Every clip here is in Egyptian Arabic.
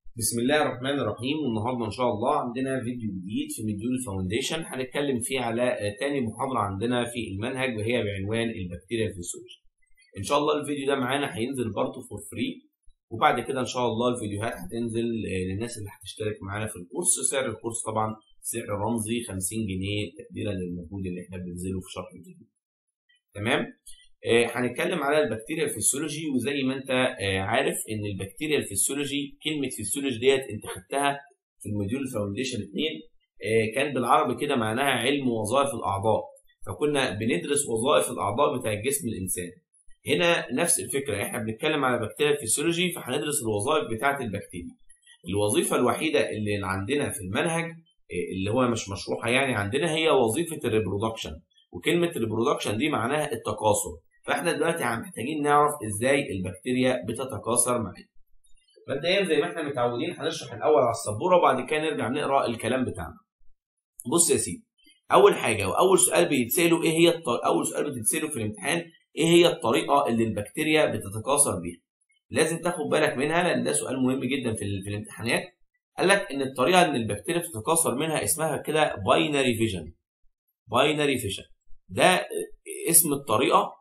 بسم الله الرحمن الرحيم والنهارده ان شاء الله عندنا فيديو جديد في مديول فاونديشن هنتكلم فيه على آه، تاني محاضره عندنا في المنهج وهي بعنوان البكتيريا الفسيولوجي. ان شاء الله الفيديو ده معانا هينزل برضه فور فري وبعد كده ان شاء الله الفيديوهات هتنزل آه، للناس اللي هتشترك معانا في الكورس سعر الكورس طبعا سعر رمزي 50 جنيه تقديرا للمجهود اللي احنا بنبذله في شرح الفيديو. تمام؟ آه، هنتكلم على البكتيريا الفسيولوجي وزي ما انت آه، عارف ان البكتيريا الفسيولوجي كلمه فسيولوجي ديت انت خدتها في الموديول فاونديشن 2 آه، كان بالعربي كده معناها علم وظائف الاعضاء فكنا بندرس وظائف الاعضاء بتاع جسم الانسان هنا نفس الفكره احنا بنتكلم على بكتيريا الفسيولوجي فهندرس الوظائف بتاعه البكتيريا الوظيفه الوحيده اللي عندنا في المنهج آه، اللي هو مش مشروحه يعني عندنا هي وظيفه الريبرودكشن وكلمه ريبرودكشن دي معناها التكاثر فاحنا دلوقتي عم محتاجين نعرف ازاي البكتيريا بتتكاثر معانا. مبدئيا زي ما احنا متعودين هنشرح الاول على السبوره وبعد كده نرجع نقرا الكلام بتاعنا. بص يا سيدي اول حاجه واول سؤال بيتساله ايه هي الط... اول سؤال بتتساله في الامتحان ايه هي الطريقه اللي البكتيريا بتتكاثر بيها؟ لازم تاخد بالك منها لان ده سؤال مهم جدا في, ال... في الامتحانات. قال لك ان الطريقه ان البكتيريا بتتكاثر منها اسمها كده باينري فيجن. باينري فيجن. ده اسم الطريقه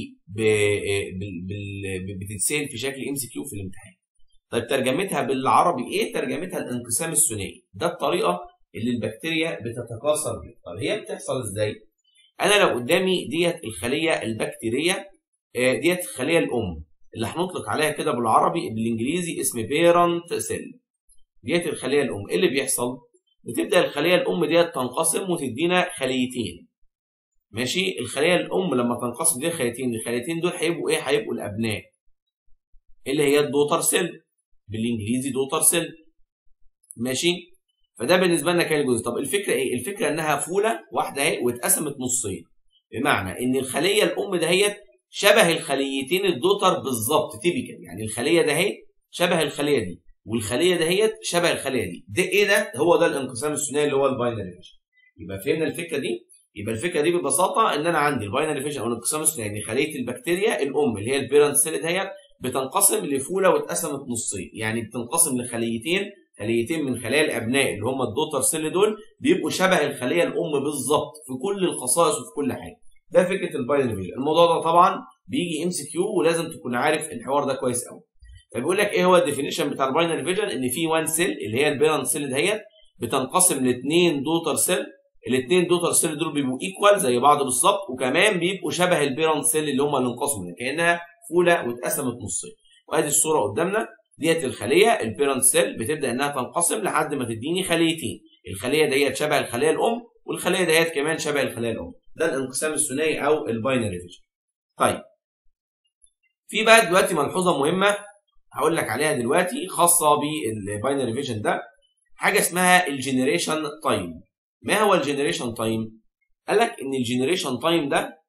وبتتسال في شكل ام سي كيو في الامتحان. طيب ترجمتها بالعربي ايه؟ ترجمتها الانقسام الثنائي، ده الطريقه اللي البكتيريا بتتكاثر بيها. طب هي بتحصل ازاي؟ انا لو قدامي ديت الخليه البكتيريه آه، ديت الخليه الام اللي هنطلق عليها كده بالعربي بالانجليزي اسم بيرنت سيل. ديت الخليه الام، ايه اللي بيحصل؟ بتبدا الخليه الام ديت تنقسم وتدينا خليتين. ماشي الخليه الام لما تنقسم دي خليتين الخليتين دول هيبقوا ايه هيبقوا الابناء اللي هي الدوتر سيل بالانجليزي دوتر سيل ماشي فده بالنسبه لنا كان الجزء طب الفكره ايه الفكره انها فوله واحده اهي واتقسمت نصين بمعنى ان الخليه الام دهيت شبه الخليتين الدوتر بالظبط تيبيكال يعني الخليه دهي شبه الخليه دي والخليه دهيت شبه الخليه دي ده ايه ده هو ده الانقسام الثنائي اللي هو الباينري فيجن يبقى فهمنا الفكره دي يبقى الفكره دي ببساطه ان انا عندي الباينري فيجن او الانقسام الثنائي يعني خليه البكتيريا الام اللي هي البيرنت سيل دهيت بتنقسم لفوله واتقسمت نصين يعني بتنقسم لخليتين خليتين من خلايا الابناء اللي هم الدوتر سيل دول بيبقوا شبه الخليه الام بالظبط في كل الخصائص وفي كل حاجه ده فكره الباينري فيجن الموضوع ده طبعا بيجي ام سي كيو ولازم تكون عارف الحوار ده كويس قوي فبيقول لك ايه هو الديفينيشن بتاع الباينري فيجن ان في وان سيل اللي هي البيرنت سيل دهيت بتنقسم لاثنين دوتر سيل الاثنين دوتر سيل دول بيبقوا ايكوال زي بعض بالظبط وكمان بيبقوا شبه البيرنت سيل اللي هم اللي انقسموا ده كانها فوله واتقسمت نصين وادي الصوره قدامنا ديت الخليه البيرنت سيل بتبدا انها تنقسم لحد ما تديني خليتين الخليه ديت شبه الخليه الام والخليه ديت كمان شبه الخليه الام ده الانقسام الثنائي او الباينري فيجن طيب في بقى دلوقتي ملحوظه مهمه هقول لك عليها دلوقتي خاصه بالباينري فيجن ده حاجه اسمها الجنريشن تايم ما هو الجنريشن تايم؟ قال لك ان الجنريشن تايم ده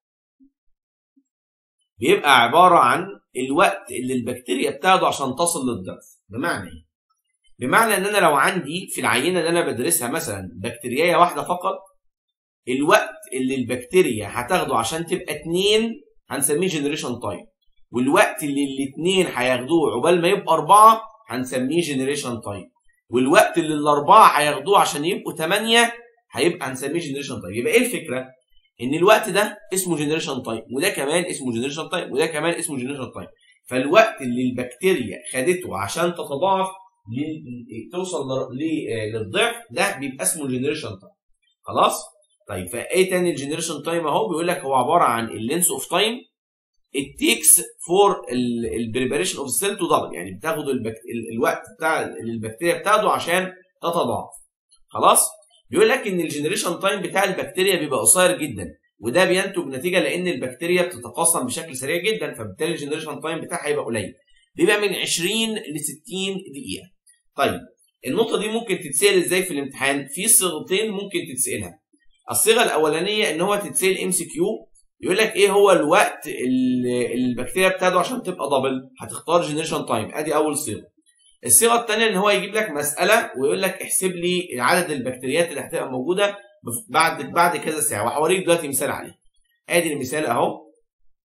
بيبقى عباره عن الوقت اللي البكتيريا بتاخده عشان تصل للضعف بمعنى ايه؟ بمعنى ان انا لو عندي في العينه اللي انا بدرسها مثلا بكتيريا واحده فقط الوقت اللي البكتيريا هتاخده عشان تبقى اتنين هنسميه جنريشن تايم والوقت اللي الاتنين هياخدوه عقبال ما يبقى اربعه هنسميه جنريشن تايم والوقت اللي الاربعه هياخدوه عشان يبقوا ثمانيه هيبقى هنسميه جنريشن تايم يبقى ايه الفكره ان الوقت ده اسمه جنريشن تايم وده كمان اسمه جنريشن تايم وده كمان اسمه جنريشن تايم فالوقت اللي البكتيريا خدته عشان تتضاعف ل- توصل ل- ل- للضعف ده بيبقى اسمه جنريشن تايم خلاص طيب فايه تاني الجنريشن تايم اهو بيقول لك هو عباره عن اللينس اوف تايم it takes for البريباريشن اوف السيل تو دبل يعني بتاخد البكت... ال- الوقت بتاع اللي البكتيريا بتاخده عشان تتضاعف خلاص بيقول لك ان الجنريشن تايم بتاع البكتيريا بيبقى قصير جدا وده بينتج نتيجه لان البكتيريا بتتقسم بشكل سريع جدا فبالتالي الجنريشن تايم بتاعها هيبقى قليل بيبقى من 20 ل 60 دقيقه طيب النقطه دي ممكن تتسال ازاي في الامتحان في صيغتين ممكن تتسالها الصيغه الاولانيه ان هو تتسال ام سي كيو يقول لك ايه هو الوقت اللي البكتيريا بتاخده عشان تبقى دبل هتختار جنريشن تايم ادي اول صيغه الصيغه الثانيه ان هو يجيب لك مساله ويقول لك احسب لي عدد البكتيريات اللي هتبقى موجوده بف- بعد بعد كذا ساعه وهوريك دلوقتي مثال عليه ادي المثال اهو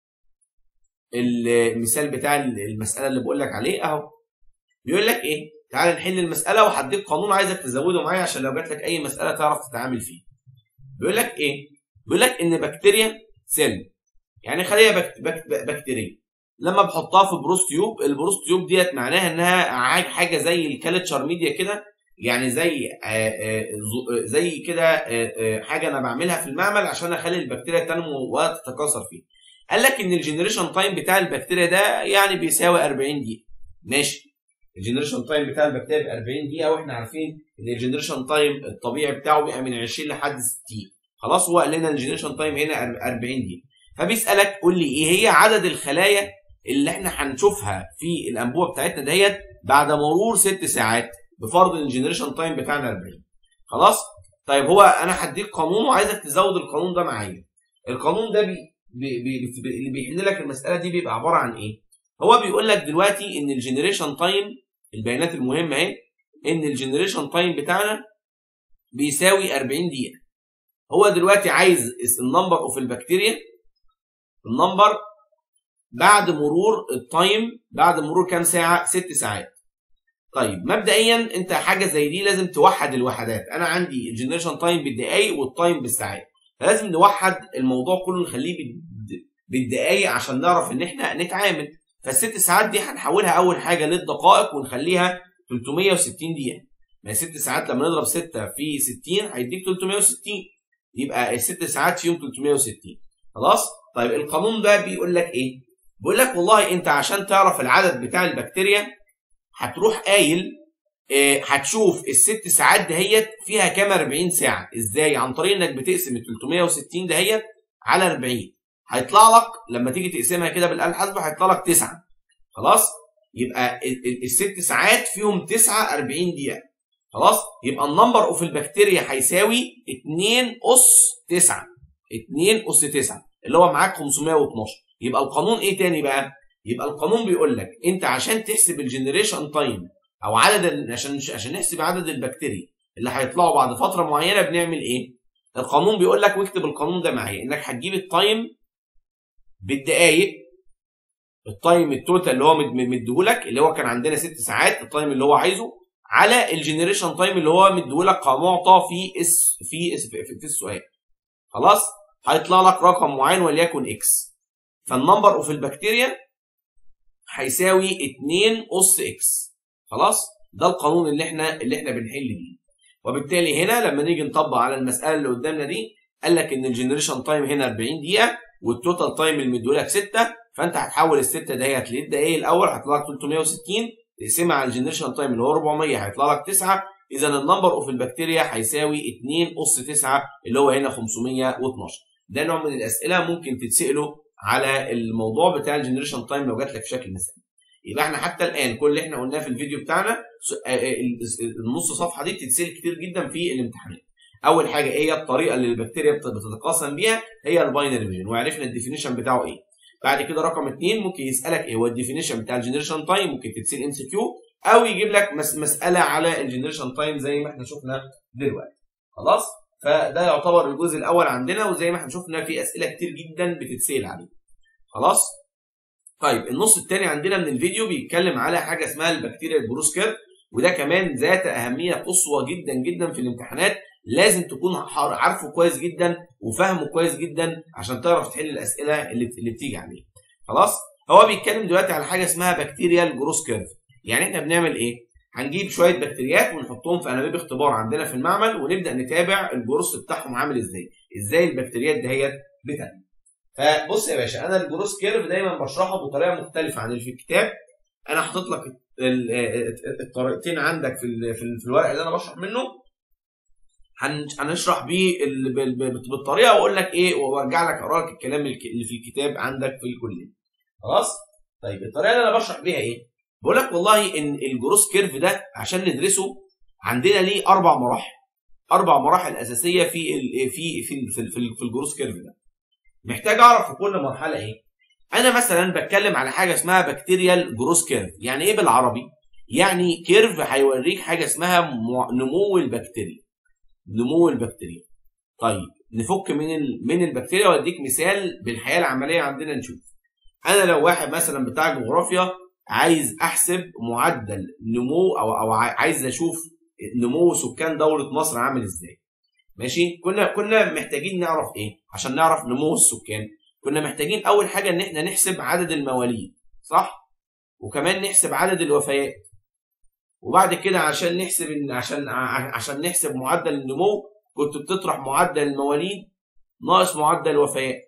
المثال بتاع المساله اللي بقول لك عليه اهو بيقول لك ايه تعال نحل المساله وهديك قانون عايزك تزوده معايا عشان لو جات لك اي مساله تعرف تتعامل فيه بيقول لك ايه بيقول لك ان بكتيريا سيل يعني خليه بكت بكت بكتيريه لما بحطها في بروس تيوب البروس تيوب ديت معناها انها حاجه زي الكالتشر ميديا كده يعني زي زي كده حاجه انا بعملها في المعمل عشان اخلي البكتيريا تنمو وتتكاثر فيه قال لك ان الجنريشن تايم بتاع البكتيريا ده يعني بيساوي 40 دقيقه ماشي الجنريشن تايم بتاع البكتيريا ب 40 دقيقه واحنا عارفين ان الجنريشن تايم الطبيعي بتاعه بيبقى من 20 لحد 60 خلاص هو قال لنا الجنريشن تايم هنا 40 دقيقه فبيسالك قول لي ايه هي عدد الخلايا اللي احنا هنشوفها في الانبوبه بتاعتنا دهيت بعد مرور ست ساعات بفرض ان الجنريشن تايم بتاعنا 40 خلاص طيب هو انا هديك قانون وعايزك تزود القانون ده معايا القانون ده بي بي بي اللي بيحل لك المساله دي بيبقى عباره عن ايه هو بيقول لك دلوقتي ان الجنريشن تايم البيانات المهمه اهي ان الجنريشن تايم بتاعنا بيساوي 40 دقيقه هو دلوقتي عايز النمبر اوف البكتيريا النمبر بعد مرور التايم بعد مرور كام ساعه 6 ساعات طيب مبدئيا انت حاجه زي دي لازم توحد الوحدات انا عندي الجنريشن تايم بالدقائق والتايم بالساعات فلازم نوحد الموضوع كله نخليه بالدقائق عشان نعرف ان احنا نتعامل فالست ساعات دي هنحولها اول حاجه للدقائق ونخليها 360 دقيقه ما ست ساعات لما نضرب 6 في 60 هيديك 360 يبقى الست ساعات فيهم 360 خلاص طيب القانون ده بيقول لك ايه بيقول لك والله انت عشان تعرف العدد بتاع البكتيريا هتروح قايل اه هتشوف الست ساعات دهيت فيها كام 40 ساعه ازاي عن طريق انك بتقسم ال 360 دهيت على 40 هيطلع لك لما تيجي تقسمها كده بالاله الحاسبه هيطلع لك 9 خلاص يبقى الست ساعات فيهم 9 40 دقيقه خلاص يبقى النمبر اوف البكتيريا هيساوي 2 اس 9 2 اس 9 اللي هو معاك 512 يبقى القانون ايه تاني بقى يبقى القانون بيقول لك انت عشان تحسب الجنريشن تايم او عدد عشان عشان نحسب عدد البكتيريا اللي هيطلعوا بعد فتره معينه بنعمل ايه القانون بيقول لك واكتب القانون ده معايا انك هتجيب التايم بالدقايق التايم التوتال اللي هو مديهولك اللي هو كان عندنا ست ساعات التايم اللي هو عايزه على الجنريشن تايم اللي هو مديهولك كمعطى في اس في اس في, في السؤال خلاص هيطلع لك رقم معين وليكن اكس فالنمبر اوف البكتيريا هيساوي 2 اس اكس خلاص ده القانون اللي احنا اللي احنا بنحل بيه وبالتالي هنا لما نيجي نطبق على المساله اللي قدامنا دي قال لك ان الجنريشن تايم هنا 40 دقيقه والتوتال تايم اللي مديهولك 6 فانت هتحول السته ديت للدقايق الاول هيطلع لك 360 تقسمها على الجنريشن تايم اللي هو 400 هيطلع لك 9 اذا النمبر اوف البكتيريا هيساوي 2 اس 9 اللي هو هنا 512 ده نوع من الاسئله ممكن تتسالوا على الموضوع بتاع الجنريشن تايم لو جات لك في شكل مثالي يبقى احنا حتى الان كل اللي احنا قلناه في الفيديو بتاعنا النص صفحه دي بتتسال كتير جدا في الامتحانات اول حاجه ايه هي الطريقه اللي البكتيريا بتتقاسم بيها هي الباينري فيجن وعرفنا الديفينيشن بتاعه ايه بعد كده رقم اثنين ممكن يسالك ايه هو الديفينيشن بتاع الجنريشن تايم ممكن تتسال ام سي كيو او يجيب لك مس مساله على الجنريشن تايم زي ما احنا شفنا دلوقتي خلاص فده يعتبر الجزء الاول عندنا وزي ما احنا شفنا في اسئله كتير جدا بتتسال عليه خلاص طيب النص الثاني عندنا من الفيديو بيتكلم على حاجه اسمها البكتيريا البروس كيرف وده كمان ذات اهميه قصوى جدا جدا في الامتحانات لازم تكون عارفه كويس جدا وفاهمه كويس جدا عشان تعرف تحل الاسئله اللي اللي بتيجي عليه خلاص هو بيتكلم دلوقتي على حاجه اسمها بكتيريا الجروس كيرف يعني احنا بنعمل ايه هنجيب شويه بكتيريات ونحطهم في انابيب اختبار عندنا في المعمل ونبدا نتابع الجروس بتاعهم عامل ازاي ازاي البكتيريات دهيت بتنمو فبص يا باشا انا الجروس كيرف دايما بشرحه بطريقه مختلفه عن اللي في الكتاب انا حاطط لك الطريقتين عندك في في الورق اللي انا بشرح منه هنشرح بيه بالطريقه واقول لك ايه وارجع لك اقرا لك الكلام اللي في الكتاب عندك في الكليه خلاص طيب الطريقه اللي انا بشرح بيها ايه بقول لك والله ان الجروس كيرف ده عشان ندرسه عندنا ليه اربع مراحل اربع مراحل اساسيه في ال في في في, في, في الجروس كيرف ده محتاج اعرف في كل مرحله ايه انا مثلا بتكلم على حاجه اسمها بكتيريال جروس كيرف يعني ايه بالعربي يعني كيرف هيوريك حاجه اسمها نمو البكتيريا نمو البكتيريا طيب نفك من ال... من البكتيريا واديك مثال بالحياه العمليه عندنا نشوف انا لو واحد مثلا بتاع جغرافيا عايز احسب معدل نمو او او عايز اشوف نمو سكان دوله مصر عامل ازاي ماشي كنا كنا محتاجين نعرف ايه عشان نعرف نمو السكان كنا محتاجين اول حاجه ان احنا نحسب عدد المواليد صح وكمان نحسب عدد الوفيات وبعد كده عشان نحسب ان عشان عشان نحسب معدل النمو كنت بتطرح معدل المواليد ناقص معدل الوفيات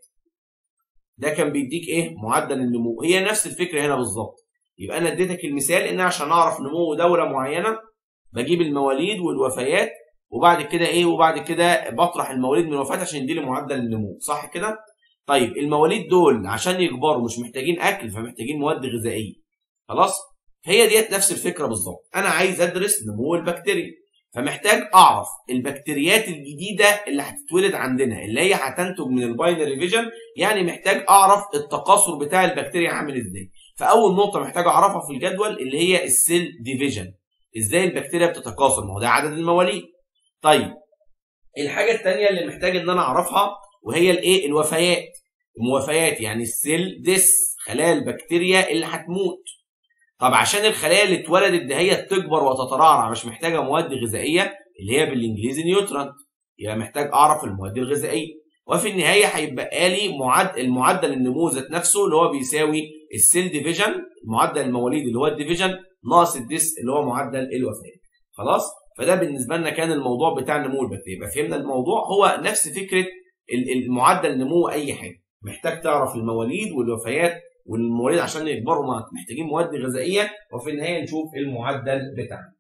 ده كان بيديك ايه معدل النمو هي نفس الفكره هنا بالظبط يبقى انا اديتك المثال ان عشان اعرف نمو دوله معينه بجيب المواليد والوفيات وبعد كده ايه وبعد كده بطرح المواليد من الوفيات عشان يدي لي معدل النمو صح كده طيب المواليد دول عشان يكبروا مش محتاجين اكل فمحتاجين مواد غذائيه خلاص هي ديت نفس الفكره بالظبط انا عايز ادرس نمو البكتيريا فمحتاج اعرف البكتيريات الجديده اللي هتتولد عندنا اللي هي هتنتج من الباينري فيجن يعني محتاج اعرف التكاثر بتاع البكتيريا عامل ازاي فاول نقطه محتاج اعرفها في الجدول اللي هي السيل ديفيجن ازاي البكتيريا بتتكاثر ما هو ده عدد المواليد طيب الحاجه الثانيه اللي محتاج ان انا اعرفها وهي الايه الوفيات الموفيات يعني السيل ديس خلايا البكتيريا اللي هتموت طب عشان الخلايا اللي اتولدت دهيت تكبر وتترعرع مش محتاجه مواد غذائيه اللي هي بالانجليزي نيوترانت يبقى محتاج اعرف المواد الغذائيه وفي النهايه هيبقى لي معدل المعدل النمو ذات نفسه اللي هو بيساوي السيل ديفيجن معدل المواليد اللي هو الديفيجن ناقص الديس اللي هو معدل الوفاه خلاص فده بالنسبه لنا كان الموضوع بتاع نمو البكتيريا يبقى فهمنا الموضوع هو نفس فكره المعدل نمو اي حاجه محتاج تعرف المواليد والوفيات والمواليد عشان يكبروا محتاجين مواد غذائيه وفي النهايه نشوف المعدل بتاعنا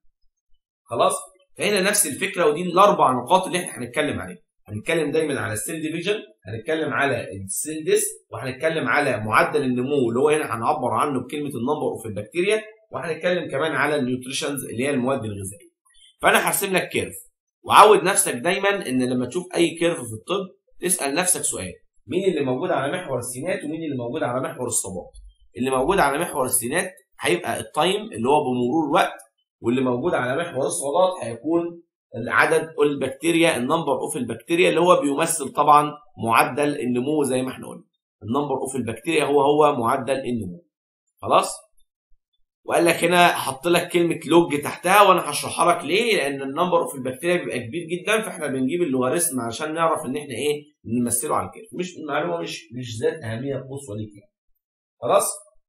خلاص فهنا نفس الفكره ودي الاربع نقاط اللي احنا هنتكلم عليها هنتكلم دايما على السيل ديفيجن هنتكلم على السيل ديس وهنتكلم على معدل النمو اللي هو هنا هنعبر عنه بكلمه النمبر اوف البكتيريا وهنتكلم كمان على النيوتريشنز اللي هي المواد الغذائيه فانا هرسم لك كيرف وعود نفسك دايما ان لما تشوف اي كيرف في الطب تسال نفسك سؤال مين اللي موجود على محور السينات ومين اللي موجود على محور الصباط اللي موجود على محور السينات هيبقى التايم اللي هو بمرور الوقت واللي موجود على محور الصباط هيكون عدد البكتيريا النمبر اوف البكتيريا اللي هو بيمثل طبعا معدل النمو زي ما احنا قلنا النمبر اوف البكتيريا هو هو معدل النمو خلاص وقال لك هنا حط لك كلمه لوج تحتها وانا هشرحها لك ليه لان النمبر اوف البكتيريا بيبقى كبير جدا فاحنا بنجيب اللوغاريتم عشان نعرف ان احنا ايه نمثله على كده مش معلومه مش مش ذات اهميه قصوى ليك يعني خلاص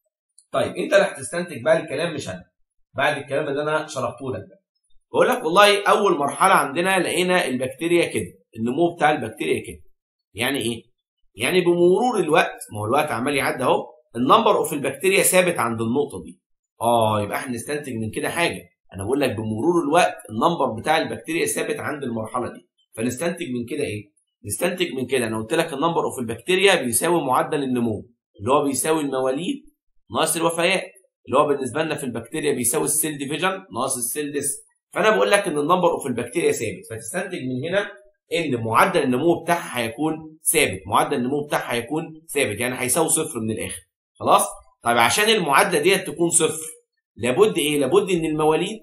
طيب انت اللي هتستنتج بقى الكلام مش انا بعد الكلام اللي انا شرحته لك ده بقول لك والله اول مرحله عندنا لقينا البكتيريا كده النمو بتاع البكتيريا كده يعني ايه يعني بمرور الوقت ما هو الوقت عمال يعدي اهو النمبر اوف البكتيريا ثابت عند النقطه دي اه يبقى احنا نستنتج من كده حاجه انا بقول لك بمرور الوقت النمبر بتاع البكتيريا ثابت عند المرحله دي فنستنتج من كده ايه نستنتج من كده انا قلت لك النمبر اوف البكتيريا بيساوي معدل النمو اللي هو بيساوي المواليد ناقص الوفيات اللي هو بالنسبه لنا في البكتيريا بيساوي السيل ديفيجن ناقص السيل ديس فانا بقول لك ان النمبر اوف البكتيريا ثابت فتستنتج من هنا ان معدل النمو بتاعها هيكون ثابت معدل النمو بتاعها هيكون ثابت يعني هيساوي صفر من الاخر خلاص طيب عشان المعادله ديت تكون صفر لابد ايه لابد ان المواليد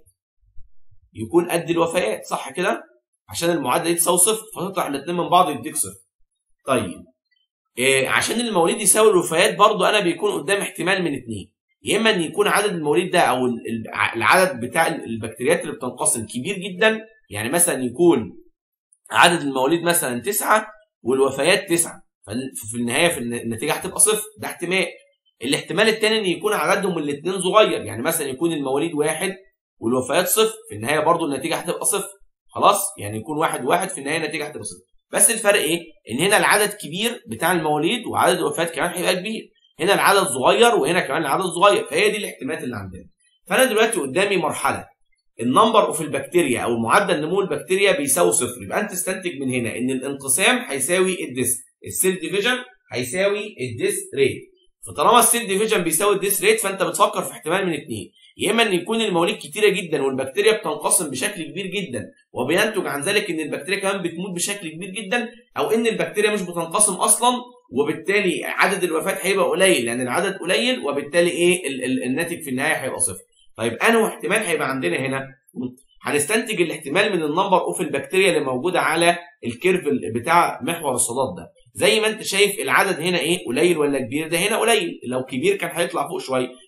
يكون قد الوفيات صح كده عشان المعادله دي تساوي صفر فتطرح الاثنين من بعض يديك صفر طيب إيه عشان المواليد يساوي الوفيات برضو انا بيكون قدام احتمال من اثنين يا اما ان يكون عدد المواليد ده او العدد بتاع البكتيريات اللي بتنقسم كبير جدا يعني مثلا يكون عدد المواليد مثلا تسعة والوفيات تسعة ففي النهايه في النتيجه هتبقى صفر ده احتمال الاحتمال الثاني ان يكون عددهم الاثنين صغير يعني مثلا يكون المواليد واحد والوفيات صفر في النهايه برضو النتيجه هتبقى صفر خلاص يعني يكون واحد واحد في النهايه النتيجه هتبقى صفر بس الفرق ايه ان هنا العدد كبير بتاع المواليد وعدد الوفيات كمان هيبقى كبير هنا العدد صغير وهنا كمان العدد صغير فهي دي الاحتمالات اللي عندنا فانا دلوقتي قدامي مرحله النمبر اوف البكتيريا او معدل نمو البكتيريا بيساوي صفر يبقى انت تستنتج من هنا ان الانقسام هيساوي الديس السيل ديفيجن هيساوي الديس ريت فطالما السيل ديفيجن بيساوي الديس ريت فانت بتفكر في احتمال من اثنين يا اما ان يكون المواليد كتيره جدا والبكتيريا بتنقسم بشكل كبير جدا وبينتج عن ذلك ان البكتيريا كمان بتموت بشكل كبير جدا او ان البكتيريا مش بتنقسم اصلا وبالتالي عدد الوفاه هيبقى قليل لان العدد قليل وبالتالي ايه ال ال الناتج في النهايه هيبقى صفر طيب انه احتمال هيبقى عندنا هنا هنستنتج الاحتمال من النمبر اوف البكتيريا اللي موجوده على الكيرف بتاع محور الصداد ده زي ما انت شايف العدد هنا ايه قليل ولا كبير ده هنا قليل لو كبير كان هيطلع فوق شويه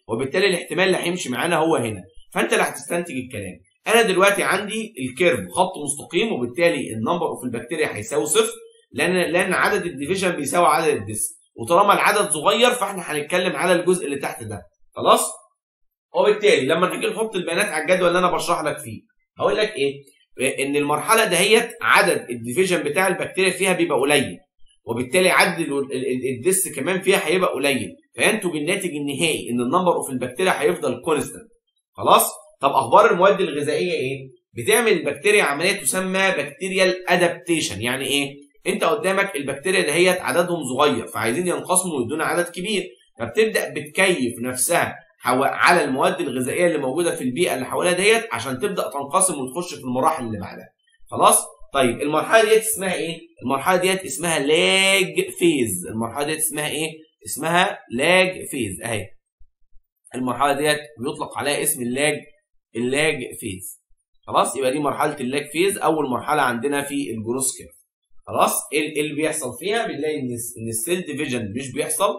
وبالتالي الاحتمال اللي هيمشي معانا هو هنا فانت اللي هتستنتج الكلام انا دلوقتي عندي الكيرف خط مستقيم وبالتالي النمبر اوف البكتيريا هيساوي صفر لان لان عدد الديفيجن بيساوي عدد الديس وطالما العدد صغير فاحنا هنتكلم على الجزء اللي تحت ده خلاص وبالتالي لما نيجي نحط البيانات على الجدول اللي انا بشرح لك فيه هقول لك ايه ان المرحله دهيت عدد الديفيجن بتاع البكتيريا فيها بيبقى قليل وبالتالي عدد الديس كمان فيها هيبقى قليل فينتج الناتج النهائي ان النمبر اوف البكتيريا هيفضل كونستنت خلاص طب اخبار المواد الغذائيه ايه بتعمل البكتيريا عمليه تسمى بكتيريال ادابتيشن يعني ايه انت قدامك البكتيريا دهيت عددهم صغير فعايزين ينقسموا ويدونا عدد كبير فبتبدا بتكيف نفسها على المواد الغذائيه اللي موجوده في البيئه اللي حواليها ديت عشان تبدا تنقسم وتخش في المراحل اللي بعدها خلاص طيب المرحله ديت اسمها ايه المرحله ديت اسمها لاج فيز المرحله ديت اسمها ايه اسمها لاج فيز اهي المرحله ديت بيطلق عليها اسم اللاج اللاج فيز خلاص يبقى دي مرحله اللاج فيز اول مرحله عندنا في الجروس كيرف خلاص ايه اللي بيحصل فيها بنلاقي ان السيل ديفيجن مش بيحصل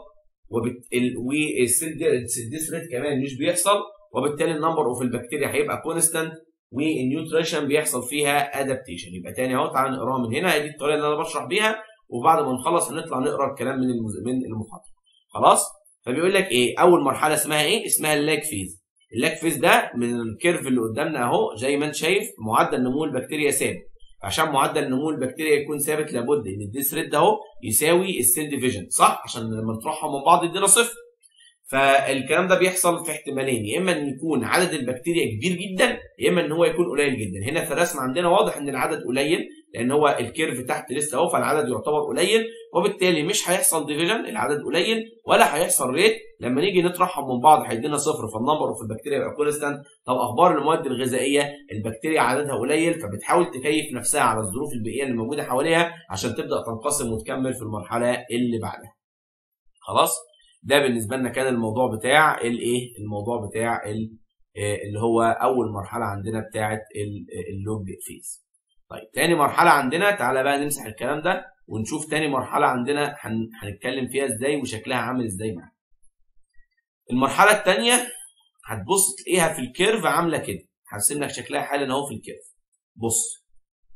والسيل ديس ريت كمان مش بيحصل وبالتالي النمبر اوف البكتيريا هيبقى كونستانت والنيوتريشن بيحصل فيها ادابتيشن يبقى تاني اهو تعالى نقراها من هنا دي الطريقه اللي انا بشرح بيها وبعد ما نخلص هنطلع نقرا الكلام من من المحاضره خلاص فبيقول لك ايه اول مرحله اسمها ايه اسمها اللاج فيز اللاج فيز ده من الكيرف اللي قدامنا اهو زي ما انت شايف معدل نمو البكتيريا ثابت عشان معدل نمو البكتيريا يكون ثابت لابد ان الديس ريت ده اهو يساوي السيل ديفيجن صح عشان لما نطرحهم من بعض يدينا صفر فالكلام ده بيحصل في احتمالين يا اما ان يكون عدد البكتيريا كبير جدا يا اما ان هو يكون قليل جدا هنا في الرسم عندنا واضح ان العدد قليل لان هو الكيرف تحت لسه اهو فالعدد يعتبر قليل وبالتالي مش هيحصل ديفيجن العدد قليل ولا هيحصل ريت لما نيجي نطرحهم من بعض هيدينا صفر فالنمبر اوف البكتيريا يبقى كونستانت طب اخبار المواد الغذائيه البكتيريا عددها قليل فبتحاول تكيف نفسها على الظروف البيئيه اللي موجوده حواليها عشان تبدا تنقسم وتكمل في المرحله اللي بعدها خلاص ده بالنسبه لنا كان الموضوع بتاع الايه الموضوع بتاع اللي هو اول مرحله عندنا بتاعه اللوج فيز طيب تاني مرحله عندنا تعالى بقى نمسح الكلام ده ونشوف تاني مرحله عندنا هنتكلم فيها ازاي وشكلها عامل ازاي معانا المرحله الثانيه هتبص تلاقيها في الكيرف عامله كده هرسم لك شكلها حالا اهو في الكيرف بص